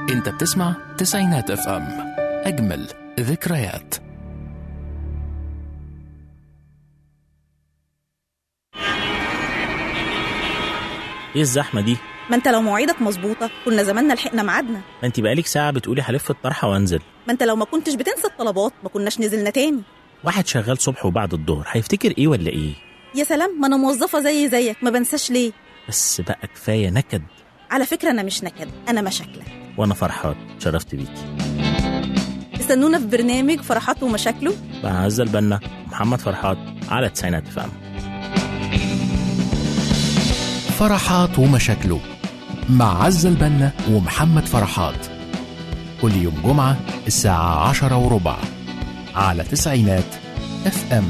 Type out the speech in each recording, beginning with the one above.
انت بتسمع تسعينات اف ام اجمل ذكريات ايه الزحمه دي ما انت لو مواعيدك مظبوطه كنا زماننا لحقنا ميعادنا ما انت بقالك ساعه بتقولي هلف الطرحه وانزل ما انت لو ما كنتش بتنسى الطلبات ما كناش نزلنا تاني واحد شغال صبح وبعد الظهر هيفتكر ايه ولا ايه يا سلام ما انا موظفه زي زيك ما بنساش ليه بس بقى كفايه نكد على فكره انا مش نكد انا مشاكله وانا فرحان شرفت بيكي استنونا في برنامج فرحات ومشاكله مع عزة البنا محمد فرحات على تسعينات فهم فرحات ومشاكله مع عزة البنا ومحمد فرحات كل يوم جمعة الساعة عشرة وربع على تسعينات اف ام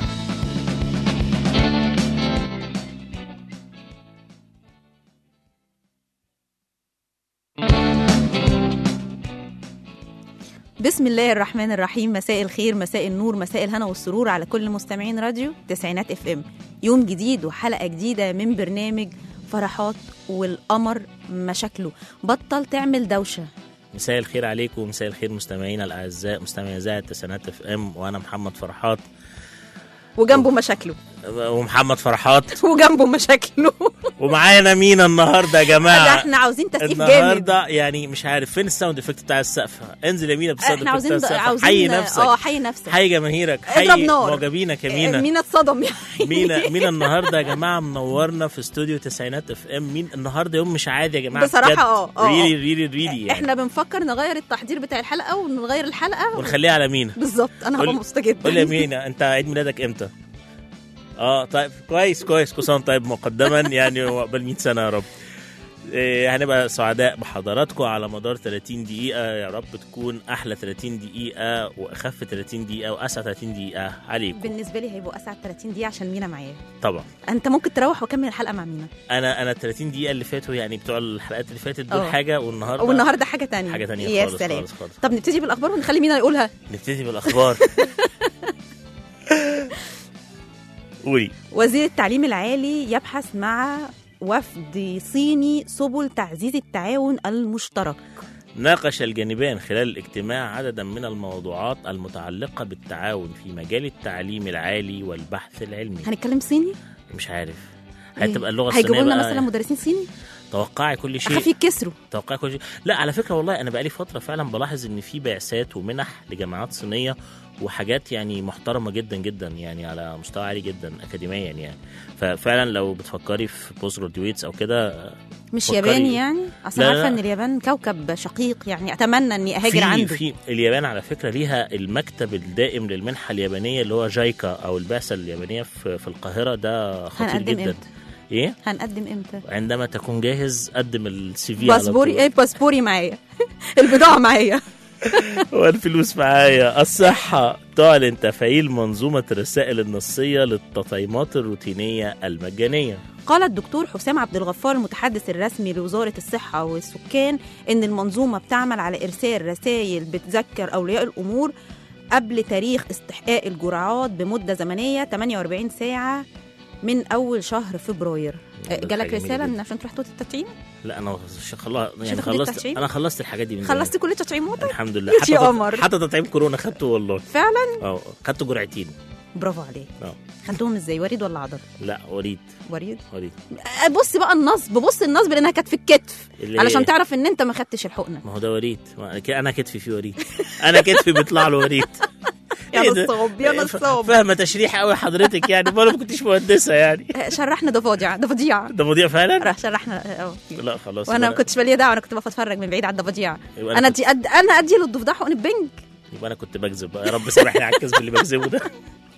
بسم الله الرحمن الرحيم مساء الخير مساء النور مساء الهنا والسرور على كل مستمعين راديو تسعينات اف ام يوم جديد وحلقه جديده من برنامج فرحات والقمر مشاكله بطل تعمل دوشه مساء الخير عليكم ومساء الخير مستمعينا الاعزاء مستمعي اذاعه تسعينات اف ام وانا محمد فرحات وجنبه مشاكله ومحمد فرحات وجنبه مشاكله ومعانا مين النهارده يا ده جماعه احنا عاوزين تسقيف جامد النهارده يعني مش عارف فين الساوند افكت بتاع السقف انزل يا مينا بالساوند احنا افكت عاوزين بتاع السقف عاوزين حي نفسك اه حي نفسك حي جماهيرك اضرب حي نار. معجبينك يا مينا مينا اتصدم يعني مينا مينا النهارده يا جماعه منورنا في استوديو تسعينات اف ام مين النهارده يوم مش عادي يا جماعه بصراحة اه، اه، اه. ريلي ريلي ريلي يعني احنا بنفكر نغير التحضير بتاع الحلقه ونغير الحلقه ونخليها على مينا بالظبط انا هبقى قول- مبسوطه جدا قول لي يا مينا انت عيد ميلادك امتى؟ اه طيب كويس كويس كل سنه وأنت طيب مقدما يعني وعقبال 100 سنه يا رب إيه هنبقى سعداء بحضراتكم على مدار 30 دقيقة يا رب تكون أحلى 30 دقيقة وأخف 30 دقيقة وأسعى 30 دقيقة عليكم بالنسبه لي هيبقوا اسعد 30 دقيقه عشان مينا معايا طبعا انت ممكن تروح واكمل الحلقه مع مينا أنا أنا 30 دقيقة اللي فاتوا يعني بتوع الحلقات اللي فاتت دول اه. حاجة والنهاردة والنهارده حاجه تانية حاجة تانية يا خالص سلام خالص خالص طب نبتدي بالاخبار ونخلي مينا يقولها نبتدي بالأخبار قولي وزير التعليم العالي يبحث مع وفد صيني سبل تعزيز التعاون المشترك ناقش الجانبان خلال الاجتماع عددا من الموضوعات المتعلقة بالتعاون في مجال التعليم العالي والبحث العلمي هنتكلم صيني مش عارف هتبقى اللغة هيجيبوا الصينية لنا بقى مثلا مدرسين صيني توقعي كل شيء اخاف يتكسروا توقعي كل شيء لا على فكرة والله أنا بقالي فترة فعلا بلاحظ إن في بعثات ومنح لجامعات صينية وحاجات يعني محترمة جدا جدا يعني على مستوى عالي جدا أكاديميا يعني ففعلا لو بتفكري في بوست جراديويتس أو كده مش فكري. ياباني يعني اصل لا، عارفه لا. ان اليابان كوكب شقيق يعني اتمنى اني اهاجر في عنده في اليابان على فكره ليها المكتب الدائم للمنحه اليابانيه اللي هو جايكا او البعثه اليابانيه في, في القاهره ده خطير هنقدم جدا امتى ايه هنقدم امتى عندما تكون جاهز قدم السي في على باسبوري طول. ايه باسبوري معايا البضاعه معايا والفلوس معايا الصحه تعلن تفعيل منظومه الرسائل النصيه للتطعيمات الروتينيه المجانيه قال الدكتور حسام عبد الغفار المتحدث الرسمي لوزاره الصحه والسكان ان المنظومه بتعمل على ارسال رسائل بتذكر اولياء الامور قبل تاريخ استحقاق الجرعات بمده زمنيه 48 ساعه من اول شهر فبراير ده جالك حاجة جميلة رساله جدا. ان عشان تروح تاخد التطعيم لا انا ش- خلاص يعني هتاخد خلصت التطعيم؟ انا خلصت الحاجات دي من زمان. خلصت كل تطعيماتك الحمد لله يا حتى تط- قمر. حتى تطعيم كورونا خدته والله فعلا اه خدته جرعتين برافو عليك اه خدتهم ازاي وريد ولا عضل لا وريد وريد وريد بص بقى النصب بص النصب لانها كانت في الكتف اللي علشان هي- تعرف ان انت ما خدتش الحقنه ما هو ده وريد ما- ك- انا كتفي فيه وريد انا كتفي بيطلع له وريد يا إيه ده؟ نصاب يا ف- نصاب فاهمه تشريح قوي حضرتك يعني ما ما كنتش مهندسه يعني آه، شرحنا ضفادع ضفاديع ده مذيع فعلا راح شرحنا اه لا خلاص وانا ما يبقى- كنتش بالي دعوه انا كنت بقف اتفرج من بعيد على الضفاديع يبقى انا كنت- دي أد... انا ادي للضفدع حقن البنج يبقى انا كنت بكذب بقى. يا رب سامحني على الكذب اللي بكذبه ده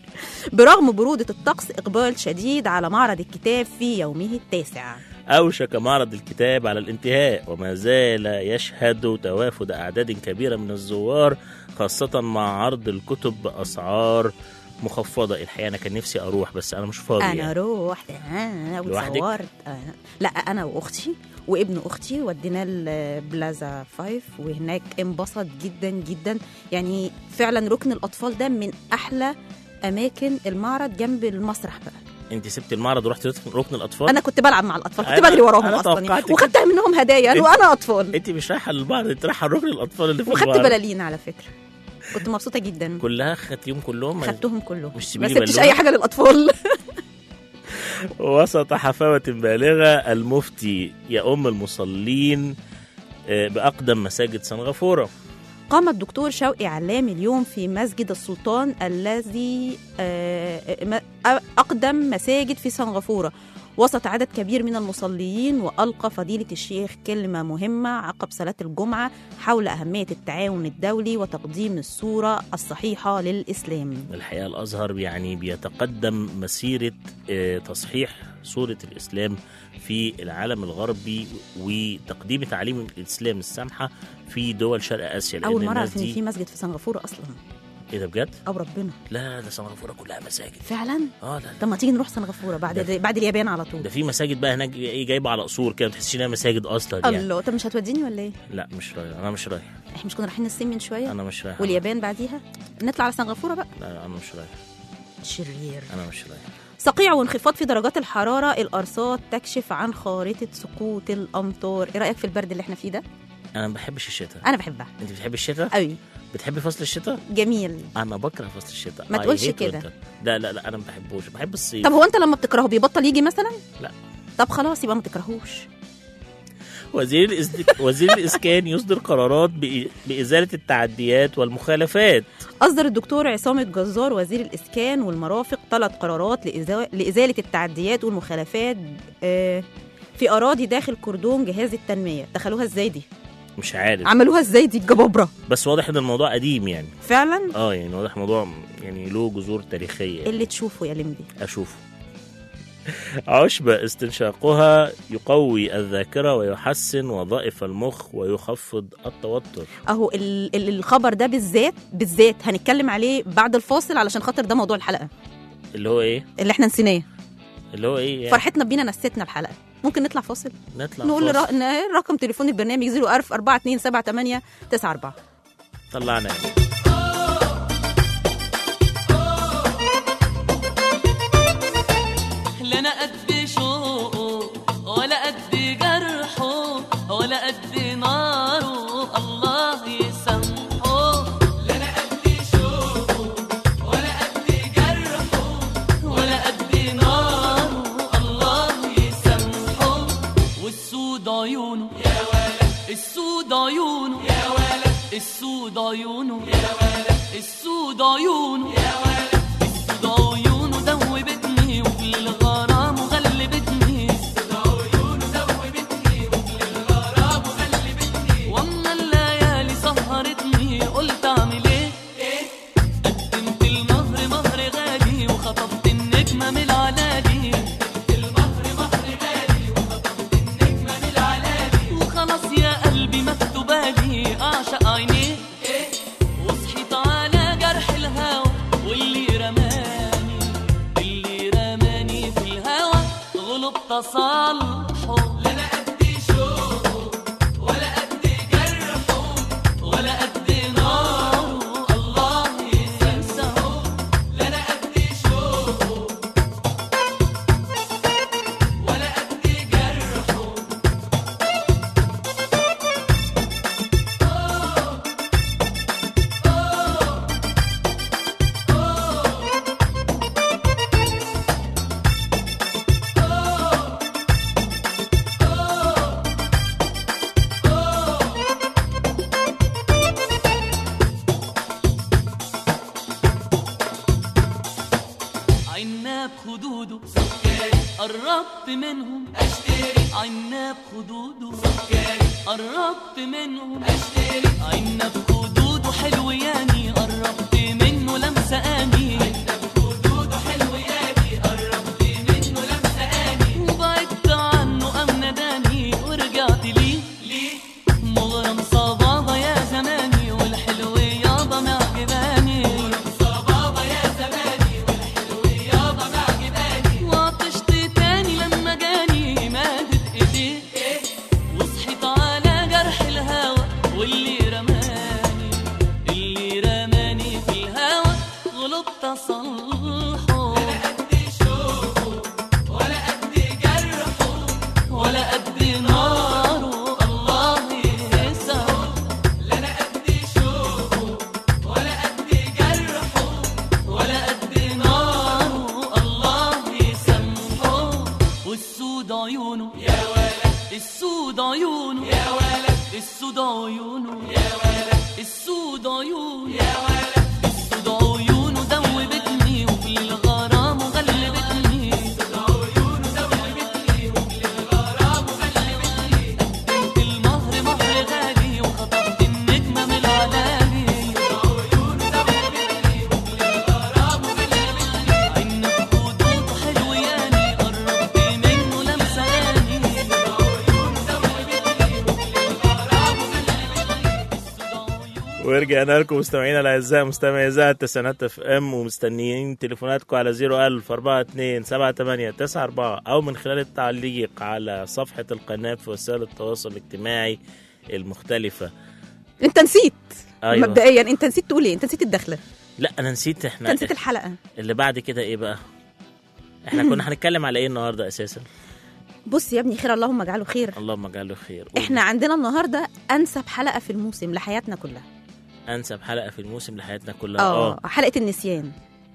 برغم برودة الطقس إقبال شديد على معرض الكتاب في يومه التاسع اوشك معرض الكتاب على الانتهاء وما زال يشهد توافد اعداد كبيره من الزوار خاصه مع عرض الكتب باسعار مخفضه الحقيقه انا كان نفسي اروح بس انا مش فاضي أنا يعني. روحت آه لوحدك؟ وتصورت آه. لا أنا وأختي وابن أختي ودينا البلازا فايف وهناك انبسط جدا جدا يعني فعلا ركن الأطفال ده من أحلى أماكن المعرض جنب المسرح بقى انت سبت المعرض ورحت ركن الاطفال انا كنت بلعب مع الاطفال كنت أنا- بجري وراهم أنا اصلا توقعت يعني. كده. وخدت منهم هدايا أنت- وانا اطفال انت مش رايحه للمعرض انت رايحه لركن الاطفال اللي في وخدت المعرض بلالين على فكره كنت مبسوطه جدا كلها خدتيهم كلهم خدتهم كلهم مش ما تسيبيلي سبتش بالونة؟ اي حاجه للاطفال وسط حفاوة بالغة المفتي يؤم المصلين آه، بأقدم مساجد سنغافورة قام الدكتور شوقي علام اليوم في مسجد السلطان الذي آه، م- أقدم مساجد في سنغافورة وسط عدد كبير من المصلين وألقى فضيلة الشيخ كلمة مهمة عقب صلاة الجمعة حول أهمية التعاون الدولي وتقديم الصورة الصحيحة للإسلام الحقيقة الأزهر يعني بيتقدم مسيرة آه، تصحيح صورة الإسلام في العالم الغربي وتقديم تعاليم الإسلام السامحة في دول شرق آسيا لأن أول مرة الناس أعرف إن دي في مسجد في سنغافورة أصلا إيه ده بجد؟ أو ربنا لا ده سنغافورة كلها مساجد فعلا اه لا لا طب ما تيجي نروح سنغافورة بعد ده- بعد اليابان على طول ده في مساجد بقى هناك ايه جايبه على قصور كده ما تحسش انها مساجد اصلا يعني الله طب مش هتوديني ولا ايه؟ لا مش رايح انا مش رايح احنا مش كنا رايحين الصين من شوية انا مش رايح واليابان بعديها نطلع على سنغافورة بقى لا لا، انا مش رايح شرير انا مش رايح صقيع وانخفاض في درجات الحرارة الأرصاد تكشف عن خارطة سقوط الأمطار إيه رأيك في البرد اللي احنا فيه ده؟ انا ما بحبش الشتاء أنا بحبها انت بتحبي الشتاء قوي بتحبي فصل الشتاء جميل انا بكره فصل الشتاء ما I تقولش hate كده. winter. لا لا لا انا ما بحبوش بحب الصيف طب هو أنت لما بتكرهه بيبطل يجي مثلا؟ لا. طب خلاص يبقى ما تكرهوش وزير الإز... وزير الاسكان يصدر قرارات بإ... بازاله التعديات والمخالفات أصدر الدكتور عصام الجزار وزير الإسكان والمرافق ثلاث قرارات لإزا- لإزالة التعديات والمخالفات آه، في أراضي داخل كردون جهاز التنمية دخلوها إزاي دي؟ مش عارف عملوها إزاي دي الجبابرة؟ بس واضح ان الموضوع قديم يعني فعلا اه يعني واضح الموضوع يعني له جذور تاريخيه يعني. اللي تشوفه يا لمبي أشوفه عشب استنشاقها يقوي الذاكرة ويحسن وظائف المخ ويخفض التوتر اهو ال- ال- الخبر ده بالذات بالذات هنتكلم عليه بعد الفاصل علشان خاطر ده موضوع الحلقه اللي هو ايه اللي احنا نسيناه اللي هو ايه يعني فرحتنا بينا نستنا الحلقه ممكن نطلع فاصل نطلع نقول فاصل. الر- ن- رقم تليفون البرنامج 01000 4278 94 طلعنا لا انا قد شوقه ولا قد جرحه ولا قد ناره الله يسامحه لا انا قد شوقه ولا قد جرحه ولا قد ناره الله يسامحه والسود عيونه يا ولد السود عيونه يا ولد السود عيونه يا ولد السود عيونه يا ولد السود عيونه دوبتني وفي الغرام غلبتني السود عيونه دوبتني وفي الغرام غلبتني واما الليالي سهرتني قلت اعمل ايه قدمت المهر مهر غالي وخطفت النجمة من العلالي قدمت المهر مهر غالي وخطفت النجمة من العلالي وخلاص يا قلبي مكتوبالي أعشق عينيه وصحيت على جرح الهوى واللي رماني اللي رماني في الهوى غلب تصالحه لا انا قد شوقه ولا قد جرحه ولا قد ناره الله يسامحه لا انا قد شوقه ولا قد جرحه عناب خدوده قربت منهم اشتري عناب خدوده قربت منهم اشتري عناب خدوده حلو ياني قربت منه لمسه اني عناب خدوده حلو ياني قربت منه لمسه اني وبعدت عنه ام نداني ورجعت ليه ليه مغرم صبابة يا زماني والحلو يابا معجباني مغرم صبابة يا زماني والحلو يابا معجباني وعطشت تاني لما جاني مادت ايديه وصحيت على جرح الهوى واللي رماني اللي رماني في الهوى غلبت يا ولد السود عيونه يا ولد السود عيونه يا ولد السود عيونه يا ولد السود عيونه دوبتني وفي الغرام غلبتني السود عيونه دوبتني وفي الغرام غلبتني قدمت المهر مهر غالي وخطبت النجمة من العلالي عيونه دوبتني وفي الغرام غلبتني عين خدوده حلو ياني قربت منه لمسة ياني عيونه دوبتني وفي الغرام غلبتني السود عيونه ورجعنا لكم مستمعينا الاعزاء مستمعي اذاعه تسعينات اف ام ومستنيين تليفوناتكم على 01000 42 78 94 او من خلال التعليق على صفحه القناه في وسائل التواصل الاجتماعي المختلفه انت نسيت أيوة. مبدئيا انت نسيت تقول ايه انت نسيت الدخله لا انا نسيت انت احنا نسيت الحلقه اللي بعد كده ايه بقى احنا كنا هنتكلم على ايه النهارده اساسا بص يا ابني خير اللهم اجعله خير اللهم اجعله خير احنا عندنا النهارده انسب حلقه في الموسم لحياتنا كلها انسب حلقه في الموسم لحياتنا كلها اه اه حلقه النسيان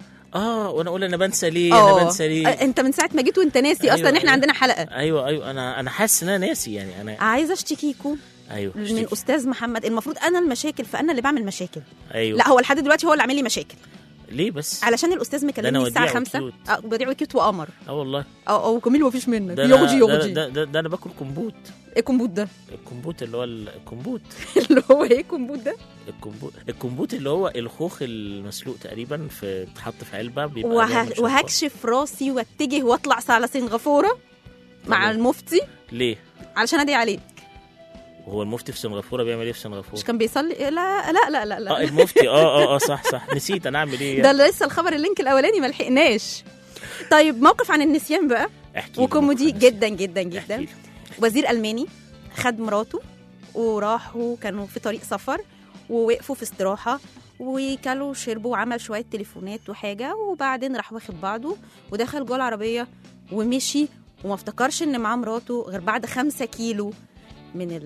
اه وانا اقول انا بنسى ليه اه انا بنسى ليه آه، انت من ساعه ما جيت وانت ناسي أيوة، اصلا احنا أيوة. عندنا حلقه ايوه ايوه انا انا حاسس ان انا ناسي يعني انا عايزه اشتكيكوا ايوه من اشتكي. استاذ محمد المفروض انا المشاكل فانا اللي بعمل مشاكل ايوه لا هو لحد دلوقتي هو اللي عامل لي مشاكل ليه بس علشان الاستاذ أنا مكلمني الساعه وديع 5 وكيوت. اه بديع وكيوت وقمر اه والله اه اه جميل ومفيش منك ده يغجي أنا- ده, يغجي ده, ده, ده انا باكل كمبوت ايه كومبوت ده الكمبوت اللي هو ال- الكمبوت اللي هو ايه كومبوت ده الكمبوت الكمبوت اللي هو الخوخ المسلوق تقريبا في بتحط في علبه بيبقى وه... ليها مشروبات. وهكشف راسي واتجه واطلع على سنغافوره مع تمام. المفتي ليه علشان ادعي عليه وهو المفتي في سنغافوره بيعمل ايه في سنغافوره مش كان بيصلي لا لا لا لا, اه لا. المفتي اه اه اه صح صح نسيت انا اعمل ايه ده يعني. لسه الخبر اللينك الاولاني ما لحقناش طيب موقف عن النسيان بقى احكي لي وكوميدي موقف جدا جدا احكي جدا لي. وزير الماني خد مراته وراحوا كانوا في طريق سفر ووقفوا في استراحه وكلوا وشربوا وعمل شويه تليفونات وحاجه وبعدين راح واخد بعضه ودخل جوه العربيه ومشي وما افتكرش ان معاه مراته غير بعد خمسة كيلو من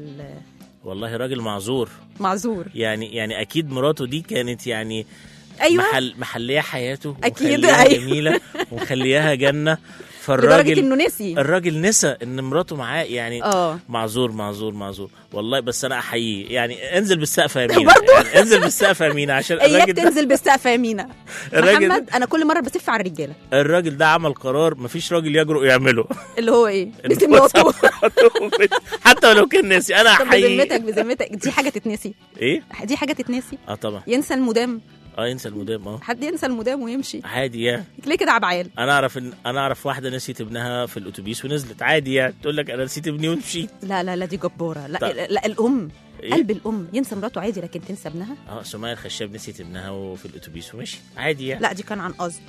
والله راجل معذور المعذور يعني يعني اكيد مراته دي كانت يعني ايوه محل محليه حياته أكيد، ومخليها أيوة. جميله ومخليها جنه لدرجه فالراجل انه نسي الراجل نسى ان مراته معاه يعني اه معذور معذور معذور والله بس انا احييه يعني انزل بالسقف يا مينا برضو؟ يعني انزل بالسقف يا مينا عشان اياك الراجل ده تنزل بالسقف يا مينا الراجل محمد انا كل مره بسف على الرجاله الراجل ده عمل قرار مفيش راجل يجرؤ يعمله اللي هو ايه إنه نسي مراته حتى ولو كان ناسي انا طب احييه بذمتك بذمتك دي حاجه تتنسي ايه دي حاجه تتنسي اه طبعا ينسى المدام اه ينسى المدام اه حد ينسى المدام ويمشي عادي يعني ليه كده عبعال انا اعرف ان انا اعرف واحده نسيت ابنها في الاتوبيس ونزلت عادي يعني تقول لك انا نسيت ابني ومشيت لا لا لا دي جباره لا طب. لا الام إيه؟ قلب الام ينسى مراته عادي لكن تنسى ابنها اه سمية الخشاب نسيت ابنها وفي الاتوبيس ومشي عادي يعني لا دي كان عن قصد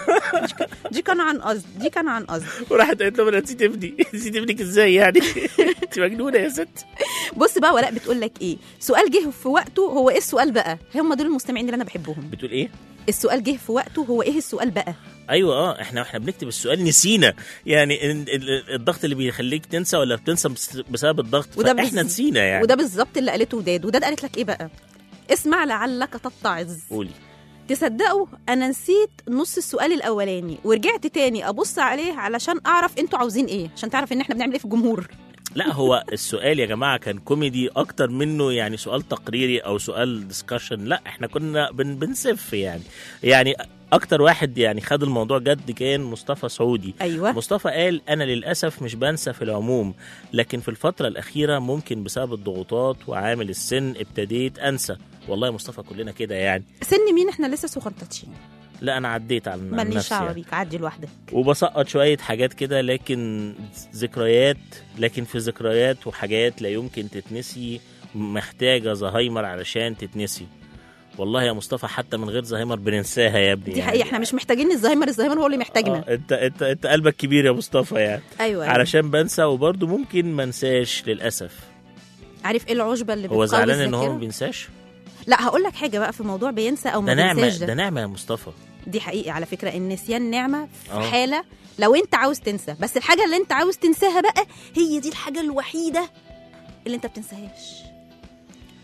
دي كان- دي كان عن قصد دي كان عن قصد وراحت قالت له انا نسيت ابني نسيت ابنك ازاي يعني انت مجنونه يا ست بص بقى ولاء بتقول لك ايه سؤال جه في وقته هو ايه السؤال بقى هم دول المستمعين اللي انا بحبهم بتقول ايه السؤال جه في وقته هو ايه السؤال بقى ايوه اه احنا احنا بنكتب السؤال نسينا يعني ال- ال- الضغط اللي بيخليك تنسى ولا بتنسى بس- بسبب الضغط وده احنا بز- نسينا يعني وده بالظبط اللي قالته وداد وداد قالت لك ايه بقى اسمع لعلك تتعظ قولي تصدقوا انا نسيت نص السؤال الاولاني ورجعت تاني ابص عليه علشان اعرف انتوا عاوزين ايه عشان تعرف ان احنا بنعمل ايه في الجمهور لا هو السؤال يا جماعه كان كوميدي اكتر منه يعني سؤال تقريري او سؤال ديسكشن لا احنا كنا بن بنسف يعني يعني اكتر واحد يعني خد الموضوع جد كان مصطفى سعودي ايوه مصطفى قال انا للاسف مش بنسى في العموم لكن في الفتره الاخيره ممكن بسبب الضغوطات وعامل السن ابتديت انسى والله يا مصطفى كلنا كده يعني سن مين احنا لسه سخنتاتشين لا انا عديت على عن ماليش نفسي دعوه يعني. بيك عدي لوحدك وبسقط شوية حاجات كده لكن ذكريات لكن في ذكريات وحاجات لا يمكن تتنسي محتاجة زهايمر علشان تتنسي والله يا مصطفى حتى من غير زهايمر بننساها يا ابني دي حقيقه احنا مش محتاجين الزهايمر الزهايمر هو اللي محتاجنا آه، انت انت انت قلبك كبير يا مصطفى يعني ايوه, أيوة. علشان بنسى وبرضه ممكن ما انساش للاسف عارف ايه العشبه اللي هو بتقوي زعلان ان هو الذاكرة؟ ما بينساش لا هقول لك حاجه بقى في موضوع بينسى او ما ده نعمه بينساش ده ده نعمه يا مصطفى دي حقيقه على فكره النسيان نعمه في آه. حاله لو انت عاوز تنسى بس الحاجه اللي انت عاوز تنساها بقى هي دي الحاجه الوحيده اللي انت بتنساهاش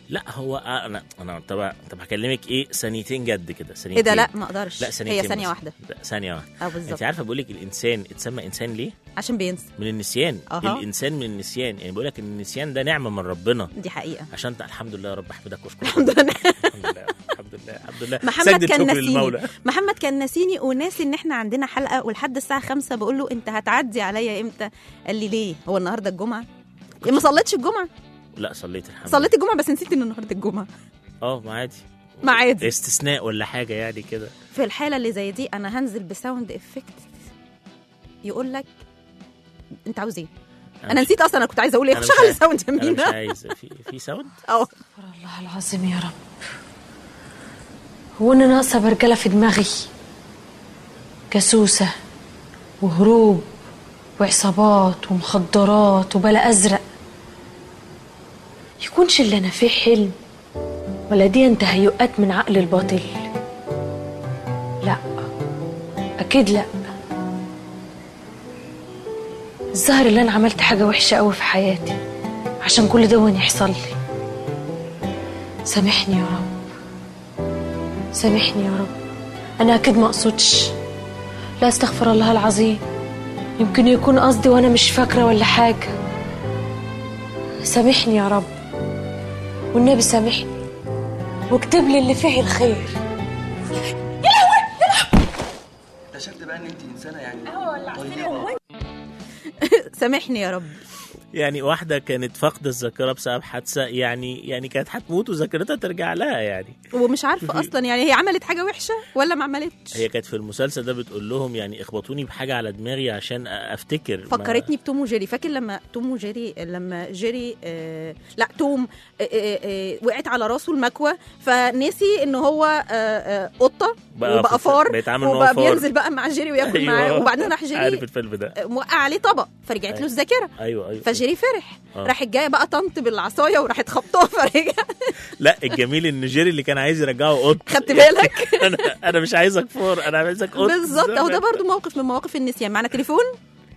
لا هو آه، انا انا طب طب هكلمك ايه ثانيتين جد كده ثانيتين ايه ده لا ما اقدرش لا ثانيتين هي ثانيه بس. واحده لا ثانيه واحده اه انت بالظبط عارفه بقول لك الانسان اتسمى انسان ليه؟ عشان بينسى من النسيان أها. الانسان من النسيان يعني بقول لك ان النسيان ده نعمه من ربنا دي حقيقه عشان انت الحمد لله يا رب احمدك واشكرك الحمد لله الحمد لله الحمد لله الحمد لله محمد سجدة كان شكر ناسيني للمولى محمد كان ناسيني وناسي ان احنا عندنا حلقه ولحد الساعه خمسة بقول له انت هتعدي عليا امتى قال لي ليه هو النهارده الجمعه إيه، ما صليتش الجمعه لا صليت الحمد صليت الجمعه بس نسيت ان النهارده الجمعه لله اه ما عادي ما عادي استثناء ولا حاجه يعني كده في الحاله اللي زي دي انا هنزل بساوند افكت يقول لك انت عاوز ايه انا مش- نسيت اصلا انا كنت عايزه اقول ايه أنا مش شغل عايز- ساوند انا مش يمينة عايز في في ساوند اه الله العظيم يا رب هو انا ناقصه برجله في دماغي جاسوسه وهروب وعصابات ومخدرات وبلا ازرق يكونش اللي انا فيه حلم ولا دي تهيؤات من عقل الباطل لا اكيد لا الظاهر اللي انا عملت حاجه وحشه قوي في حياتي عشان كل ده يحصل لي سامحني يا رب سامحني يا رب أنا أكيد ما أقصدش لا استغفر الله العظيم يمكن يكون قصدي وأنا مش فاكرة ولا حاجة سامحني يا رب والنبي سامحني واكتب لي اللي فيه الخير اكتشفت بقى ان انت انسانه يعني طيبه سامحني يا رب يعني واحده كانت فاقده الذاكره بسبب حادثه يعني يعني كانت هتموت وذاكرتها ترجع لها يعني ومش عارفه اصلا يعني هي عملت حاجه وحشه ولا ما عملتش هي كانت في المسلسل ده بتقول لهم يعني اخبطوني بحاجه على دماغي عشان افتكر ما- فكرتني بتوم وجيري فاكر لما توم وجيري لما جيري آه لا توم آه آه آه وقعت على راسه المكوى فنسي ان هو آه آه قطه بقى وبقى في- فار بيتعامل إن هو وبقى فار. بينزل بقى مع جيري وياكل معاه أيوة. وبعدين راح عارف جيري الفيلم ده آه، موقع عليه طبق فرجعت له أيوة. الذاكره ايوه ايوه فجيري فرح آه. راحت جايه بقى طنط بالعصايه وراحت خبطوها فرجع لا الجميل ان جيري اللي كان عايز يرجعه قط خدت بالك انا انا مش عايزك فار انا عايزك قط بالظبط اهو ده برضو موقف من مواقف النسيان معنا تليفون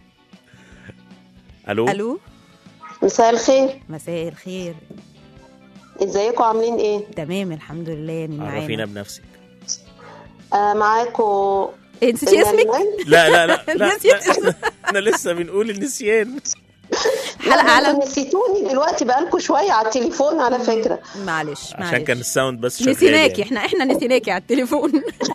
الو الو مساء الخير مساء الخير ازيكم عاملين ايه تمام الحمد لله مين عرفينا معانا بنفسك آه معاكم إيه، نسيتي اسمك لا لا لا لا, نسيت لا. احنا لسه بنقول النسيان حلقه على نسيتوني دلوقتي بقالكم شويه على التليفون على فكره عشان معلش كان معلش الساوند بس شغال نسيناكي يعني. احنا احنا نسيناكي على التليفون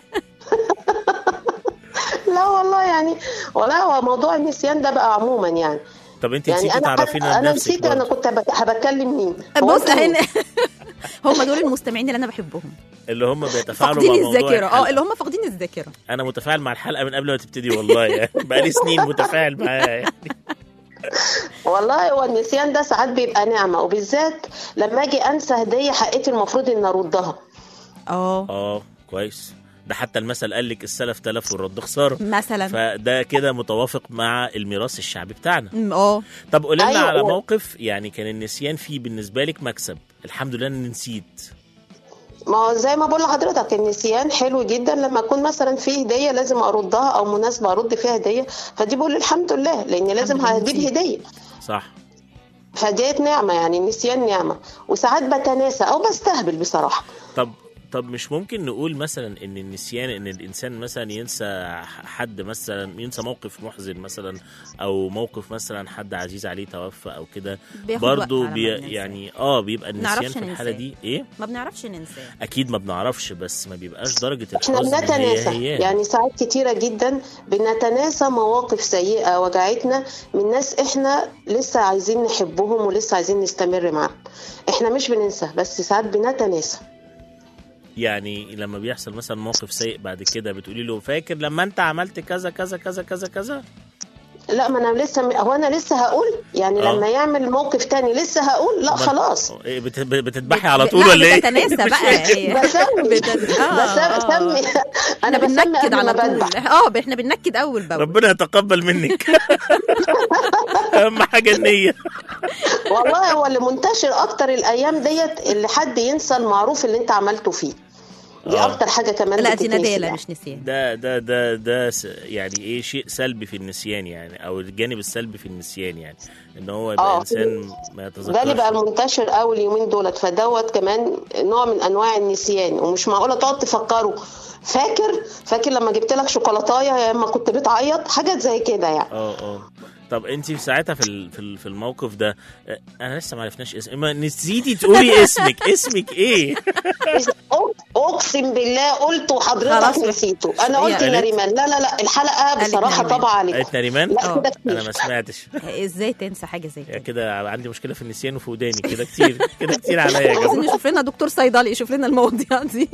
لا والله يعني والله هو موضوع النسيان ده بقى عموما يعني طب انت يعني نسيتي انا تعرفينا انا بنفسك نسيت انا برضه. كنت بك- هبتكلم مين هو بص أنتوا هنا هم دول المستمعين اللي انا بحبهم اللي هم بيتفاعلوا فاقدين مع موضوع الذاكره اه الحلقة. اللي هم فاقدين الذاكره انا متفاعل مع الحلقه من قبل ما تبتدي والله يعني بقالي سنين متفاعل معاها يعني والله هو النسيان ده ساعات بيبقى نعمه وبالذات لما اجي انسى هديه حقيقتي المفروض ان اردها اه اه كويس ده حتى المثل قال لك السلف تلف والرد خساره مثلا فده كده متوافق مع الميراث الشعبي بتاعنا م- اه طب قولي لنا أيوة. على موقف يعني كان النسيان فيه بالنسبه لك مكسب الحمد لله اني نسيت ما هو زي ما بقول لحضرتك النسيان حلو جدا لما اكون مثلا في هديه لازم اردها او مناسبه ارد فيها هديه فدي بقول الحمد لله لان لازم لله هجيب نسيت. هديه صح فديت نعمه يعني النسيان نعمه وساعات بتناسى او بستهبل بصراحه طب طب مش ممكن نقول مثلا ان النسيان ان الانسان مثلا ينسى حد مثلا ينسى موقف محزن مثلا او موقف مثلا حد عزيز عليه توفى او كده بياخد وقت برضه على ما بي بننساه. يعني اه بيبقى النسيان نعرفش في الحاله ننساه. دي ايه ما بنعرفش ننساه اكيد ما بنعرفش بس ما بيبقاش درجه احنا الحزن هي بنتناسى هي يعني ساعات كتيره جدا بنتناسى مواقف سيئه وجعتنا من ناس احنا لسه عايزين نحبهم ولسه عايزين نستمر معاهم احنا مش بننسى بس ساعات بنتناسى يعني لما بيحصل مثلا موقف سيء بعد كده بتقولي له فاكر لما انت عملت كذا كذا كذا كذا كذا لا ما انا لسه هو انا لسه هقول يعني آه. لما يعمل موقف تاني لسه هقول لا خلاص إيه بت- بتذبحي على طول لا، ولا ايه بتتناسى بقى هي. بسمي بت- آه، بسمي آه. سمي انا احنا بسمي بننكد قبل ما على بذبح طول اه احنا بننكد اول باول ربنا يتقبل منك اهم حاجه النيه والله هو اللي منتشر اكتر الايام ديت اللي حد ينسى المعروف اللي انت عملته فيه دي آه. اكتر حاجه كمان لا دي بتتنسي ندالة يعني. مش نسيان ده ده ده ده س- يعني ايه شيء سلبي في النسيان يعني او الجانب السلبي في النسيان يعني ان هو يبقى آه. انسان ما يتذكرش ده اللي بقى منتشر قوي اليومين دولت فدوت كمان نوع من انواع النسيان ومش معقوله تقعد تفكره فاكر فاكر لما جبت لك شوكولاتايه لما كنت بتعيط حاجات زي كده يعني اه اه طب انت في ساعتها في ال- في ال- في الموقف ده آه، انا لسه ما عرفناش اسم ما نسيتي تقولي اسمك اسمك ايه اقسم بالله قلت وحضرتك خلاص. نسيته انا قلت هي قالت- نريمان لا لا لا الحلقه قالت بصراحه نريمان. طبعا عليكم قالت نريمان لا آه. كده كتير انا ما سمعتش ازاي تنسى حاجه زي يا كده كده عندي مشكله في النسيان وفي وداني كده كتير كده كتير عليا يا عايزين جماعه نشوف لنا دكتور صيدلي يشوف لنا المواضيع دي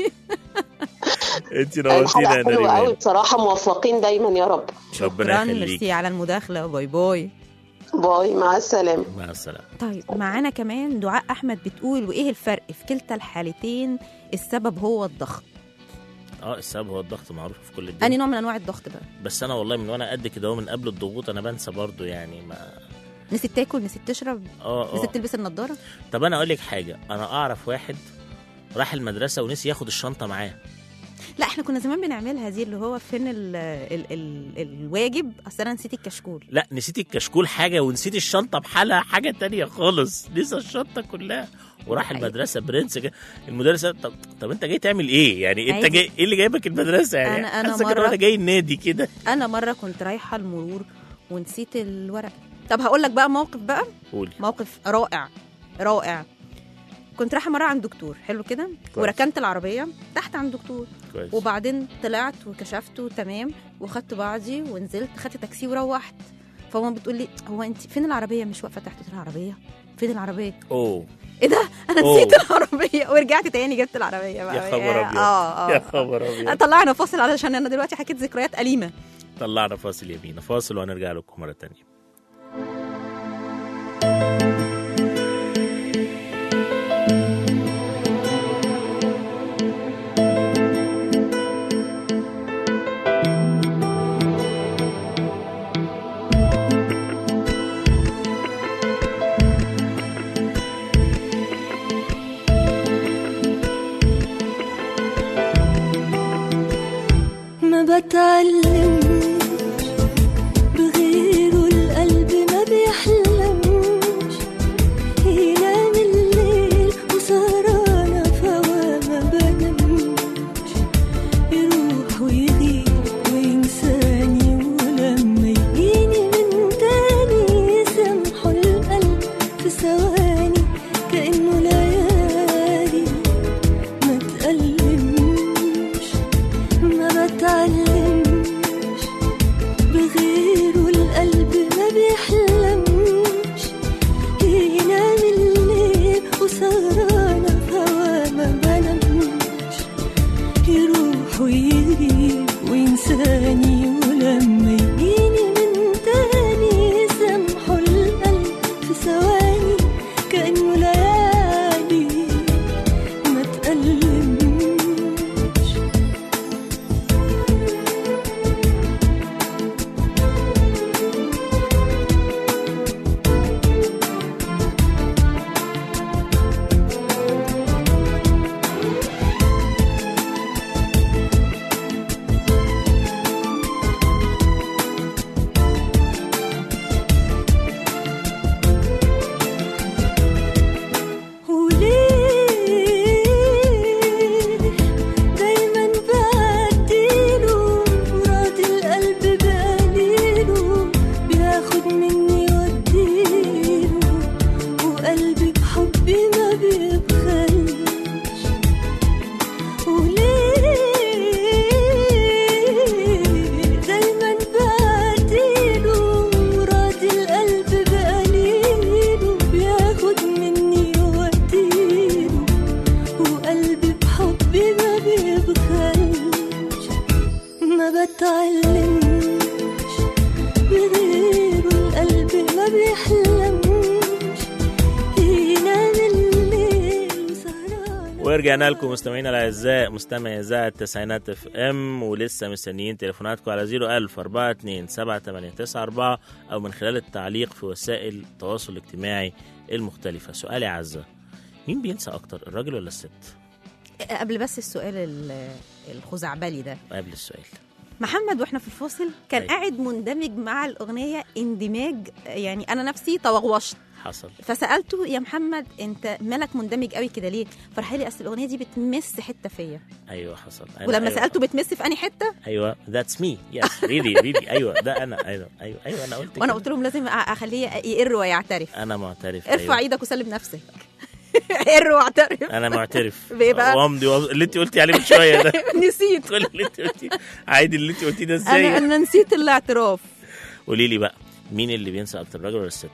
انت نورتينا يا الحلقه حلوه قوي نريمان بصراحه موفقين دايما يا رب ربنا شكرا يخليك ميرسي على المداخله باي باي باي مع السلامه مع السلامه طيب معانا كمان دعاء احمد بتقول وايه الفرق في كلتا الحالتين السبب هو الضغط اه السبب هو الضغط معروف في كل انهي الدنيا نوع من انواع الضغط بقى بس انا والله من وانا قد كده هو من قبل الضغوط انا بنسى برضو يعني ما نسيت تاكل نسيت تشرب اه اه نسيت تلبس النضاره طب انا اقول لك حاجه انا اعرف واحد راح المدرسه ونسي ياخد الشنطه معاه لا احنا كنا زمان بنعملها دي اللي هو فين ال ال ال الواجب اصل انا نسيت الكشكول لا نسيت الكشكول حاجه ونسيت الشنطه بحالها حاجه تانية خالص نسى الشنطه كلها وراح أيوة. المدرسه برنس كده المدرس قال، طب طب انت جاي تعمل ايه يعني انت عادي. جاي ايه اللي جايبك المدرسه يعني أنا- أنا حاسة كده مرة- وانا جاي النادي كده انا مره كنت رايحه المرور ونسيت الورق طب هقول لك بقى موقف بقى قولي موقف رائع رائع كنت رايحه مره عند دكتور حلو كده وركنت العربيه تحت عند دكتور كويس وبعدين طلعت وكشفت وتمام وخدت بعضي ونزلت خدت تاكسي وروحت فماما بتقول لي هو انت فين العربيه مش واقفه تحت قلت لها العربيه فين العربيه اوه ايه ده انا أوه. نسيت العربيه ورجعت تاني جبت العربيه بقى يا خبر ابيض اه يا اه خبر ابيض طلعنا فاصل علشان انا دلوقتي حكيت ذكريات اليمه طلعنا فاصل يمين فاصل وهنرجع لكم مره تانية ما بتعلمش بغيره القلب ما بيحلمش ينام الليل وسهرانة فوا ما بنامش يروح ويغيب وينساني ولما يجيني من تاني يسامحه القلب في ثواني كأنه ليالي ما تألمش ما بتعلمش بغيره القلب ما بيحلمش ينام الليل وسهرانة في هوا ما بنامش يروح ويغيب وينساني ولما يجيني من تاني يسامحه القلب في ثواني كأنه ليالي ما تألمش وليه دايما بعديله وراضي القلب بقليله بياخد مني وديله وقلبي بحبي ما بيبخلش وليه دايما بعديله وراضي القلب بقليله بياخد مني وديله وقلبي بحبي ما بيبخلش ما بتعلمش بغيره القلب ما بيحلمش ينام الليل وسهران ورجعنا لكم مستمعينا الاعزاء مستمعي اذاعه التسعينات اف ام ولسه مستنيين تليفوناتكم على 01000 42 7894 او من خلال التعليق في وسائل التواصل الاجتماعي المختلفه سؤالي عزه مين بينسى اكتر الراجل ولا الست؟ قبل بس السؤال ال- الخزعبلي ده قبل السؤال محمد واحنا في الفاصل كان أيوة. قاعد مندمج مع الاغنيه اندماج يعني انا نفسي توغوشت حصل فسالته يا محمد انت مالك مندمج قوي كده ليه فراح لي اصل الاغنيه دي بتمس حته فيا ايوه حصل أنا ولما أيوة. سالته بتمس في انهي حته ايوه ذاتس مي يس ريلي ريلي ايوه ده انا ايوه ايوه ايوه انا قلت وانا كده. قلت لهم لازم أ- اخليه يقر ويعترف انا معترف ارفع أيوة. ايدك وسلم نفسك قر واعترف انا معترف بإيه بقى؟ وامضي وأمضي. اللي انت قلتي عليه من شويه ده نسيت كل اللي انت قلتي عادي اللي انت قلتيه ده ازاي انا انا نسيت الاعتراف قولي لي بقى مين اللي بينسى اكتر الراجل ولا الست؟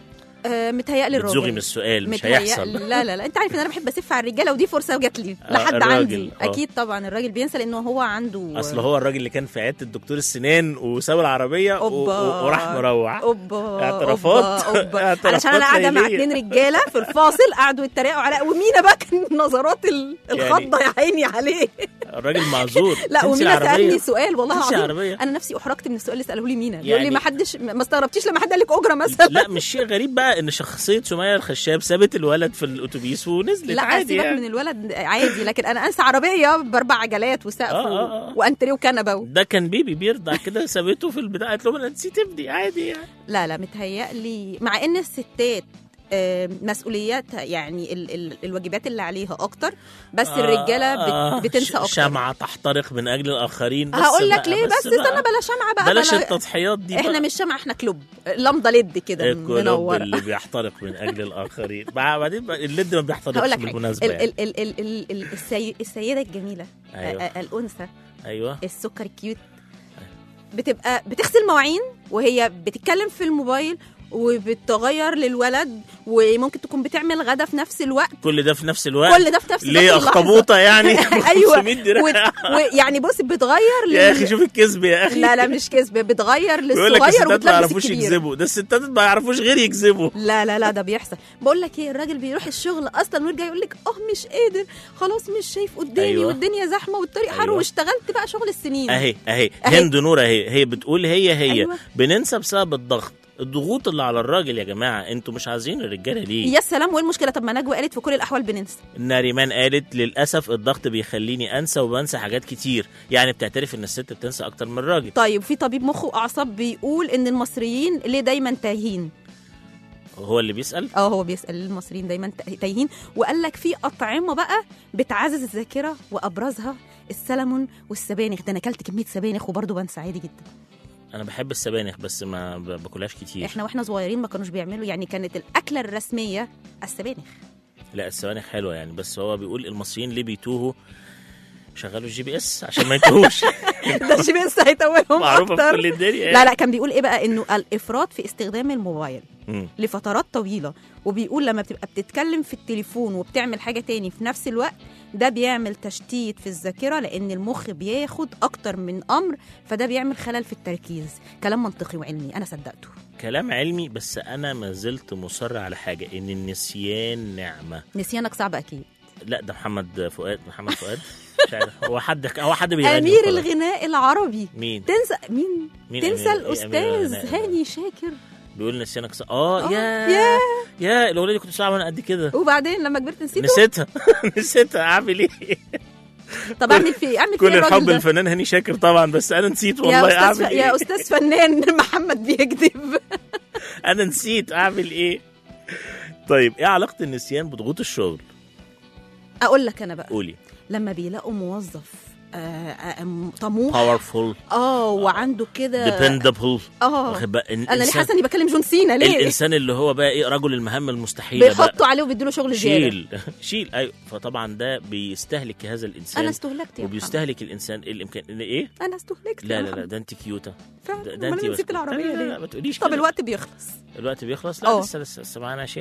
آه متهيألي الراجل بتزوغي من السؤال مش متهيأ- هيحصل لا لا لا انت عارف ان انا بحب اسف على الرجاله ودي فرصه جات لي آه، لحد الراجل، عندي آه. اكيد طبعا الراجل بينسى لانه هو عنده اصل هو الراجل اللي كان في عياده الدكتور السنان وساب العربيه و... أوبا. و... وراح مروح اوبا اعترافات. أوبا، أوبا. اعترافات علشان انا قاعده مع ليلية. اتنين رجاله في الفاصل قعدوا يتريقوا على ومينا بقى كان نظرات ال- الخضه يا عيني عليه الراجل معذور لا تنسي ومينا العربية. سالني سؤال والله تنسي العظيم العربية. انا نفسي احرجت من السؤال اللي ساله لي مينا يقول يعني- لي ما حدش ما استغربتيش لما حد قال لك اجره مثلا لا مش شيء غريب بقى ان شخصيه سميه الخشاب سابت الولد في الاتوبيس ونزلت لا عادي سيبك يعني. من الولد عادي لكن انا انسى عربيه باربع عجلات وسقف آه، آه، آه. وانتريه وكنبه و... ده كان بيبي بيرضع كده سابته في البدايه قالت لهم انا نسيت ابني عادي يعني لا لا متهيألي مع ان الستات آه، مسؤولياتها يعني ال ال الواجبات اللي عليها اكتر بس الرجاله آه، بت بتنسى ش- اكتر شمعة تحترق من اجل الاخرين بس هقول لك بقى- ليه بس بقى استنى بلا شمعه بقى بلاش بلا- التضحيات دي احنا بقى. مش شمعه احنا كلوب لمضه ليد كده الكلوب منوره اللي بيحترق من اجل الاخرين بعدين بقى الليد ما هقول بيحترقش لك حاجه بالمناسبه ال يعني. ال ال ال ال ال السي السيده الجميله أيوة. آه، آه، الانثى ايوه السكر الكيوت بتبقى بتغسل مواعين وهي بتتكلم في الموبايل وبتغير للولد وممكن تكون بتعمل غدا في نفس الوقت كل ده في نفس الوقت كل ده في نفس ليه نفس اللحظة. اخطبوطه يعني ايوه 500 دراع ويعني بص بتغير لل... يا اخي شوف الكذب يا اخي لا لا مش كذب بتغير بيقول لك للصغير الستات ما وبتلبس يعرفوش الكبير يكذبوا ده الستات ما يعرفوش غير يكذبوا لا لا لا ده بيحصل بقول لك ايه الراجل بيروح الشغل اصلا ويرجع يقول لك اه مش قادر خلاص مش شايف قدامي أيوة. أيوة. والدنيا زحمه والطريق حر أيوة. واشتغلت بقى شغل السنين اهي اهي أهي. هند نور اهي هي بتقول هي هي أيوة. بننسى بسبب الضغط الضغوط اللي على الراجل يا جماعه انتوا مش عايزين الرجاله ليه يا سلام وايه المشكله طب ما نجوى قالت في كل الاحوال بننسى ناريمان قالت للاسف الضغط بيخليني انسى وبنسى حاجات كتير يعني بتعترف ان الست بتنسى اكتر من الراجل طيب في طبيب مخ واعصاب بيقول ان المصريين ليه دايما تايهين هو اللي بيسال اه هو بيسال المصريين دايما تا- تايهين وقال لك في اطعمه بقى بتعزز الذاكره وابرزها السلمون والسبانخ ده انا اكلت كميه سبانخ وبرضه بنسى عادي جدا انا بحب السبانخ بس ما ب- باكلهاش كتير احنا واحنا صغيرين ما كانوش بيعملوا يعني كانت الاكله الرسميه السبانخ لا السبانخ حلوه يعني بس هو بيقول المصريين ليه بيتوهوا شغلوا الجي بي اس عشان ما يتوهوش ده الجي بي اس هيتوههم معروفه في اكتر كل الدنيا لا لا كان بيقول ايه بقى انه الافراط في استخدام الموبايل مم. لفترات طويله وبيقول لما بتبقى بتتكلم في التليفون وبتعمل حاجه تاني في نفس الوقت ده بيعمل تشتيت في الذاكره لان المخ بياخد اكتر من امر فده بيعمل خلل في التركيز كلام منطقي وعلمي انا صدقته كلام علمي بس انا ما زلت مصر على حاجه ان النسيان نعمه نسيانك صعب اكيد لا ده محمد فؤاد محمد فؤاد مش عارف هو حد هو حد بيغني امير وخلاص. الغناء العربي مين تنسى مين, مين تنسى أمير- إيه أمير الاستاذ الغناء ده؟ هاني شاكر بيقول نسيانك ص... اه آه، يا يا. يا الاغنيه دي كنت بسمعها وانا قد كده وبعدين لما كبرت نسيته نسيتها نسيتها اعمل ايه طب اعمل في اعمل في كل إيه الراجل الحب ده؟ الفنان هاني شاكر طبعا بس انا نسيت يا والله استاذ اعمل ف... يا ايه استاذ فنان محمد بيكذب انا نسيت اعمل ايه طيب ايه علاقه النسيان بضغوط الشغل اقول لك انا بقى قولي لما بيلاقوا موظف آه، آه، آه، طموح باورفul اه وعنده كده dependable اه واخد بقى انا ليه الإنسان- حاسه اني بكلم جون سينا ليه الانسان اللي هو بقى ايه رجل المهام المستحيله بقى بيحطوا عليه وبيدوا شغل زياده شيل شيل ايوه فطبعا ده بيستهلك هذا الانسان انا استهلكت يا محمد وبيستهلك الانسان الامكان ايه انا استهلكت لا يا لا لا محمد. ده انت كيوته فعلا ده, امال ده انت انا بس- نسيت العربيه لا لا لا ليه ما تقوليش طب كده. الوقت بيخلص الوقت بيخلص لا اه. لسه لسه لسه معانا شيخ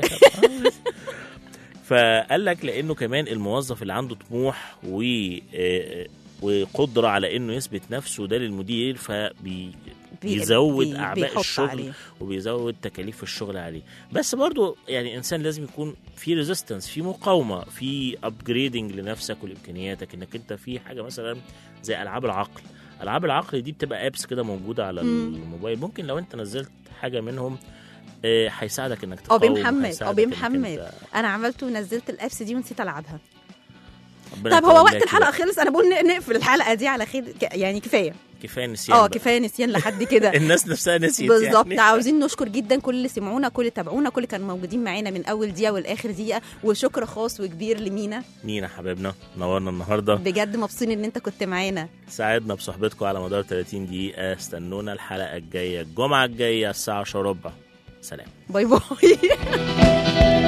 فقال لك لانه كمان الموظف اللي عنده طموح و آه، وقدره على انه يثبت نفسه ده للمدير فبي بي- بيزود بي- اعباء بيحط الشغل عليه. وبيزود تكاليف الشغل عليه بس برضو يعني انسان لازم يكون في ريزيستنس في مقاومه في ابجريدنج لنفسك ولامكانياتك انك انت في حاجه مثلا زي العاب العقل العاب العقل دي بتبقى ابس كده موجوده على مم. الموبايل ممكن لو انت نزلت حاجه منهم آه، هيساعدك انك او تقاوم بمحمد او هيساعدك إنك بمحمد أنت- انا عملت ونزلت الابس دي ونسيت العبها ربنا طب هو يتولاكي وقت الحلقه بقى. خلص انا بقول ن- نقفل الحلقه دي على خير ك- يعني كفايه كفايه نسيان اه بقى. كفايه نسيان لحد كده الناس نفسها نسيت بالظبط يعني. عاوزين نشكر جدا كل اللي سمعونا كل اللي تابعونا كل اللي كانوا موجودين معانا من اول دقيقه والاخر دقيقه وشكر خاص وكبير لمينا مينا حبيبنا نورنا النهارده بجد مبسوطين ان انت كنت معانا ساعدنا بصحبتكم على مدار 30 دقيقه استنونا الحلقه الجايه الجمعه الجايه الساعه 10 وربع سلام باي باي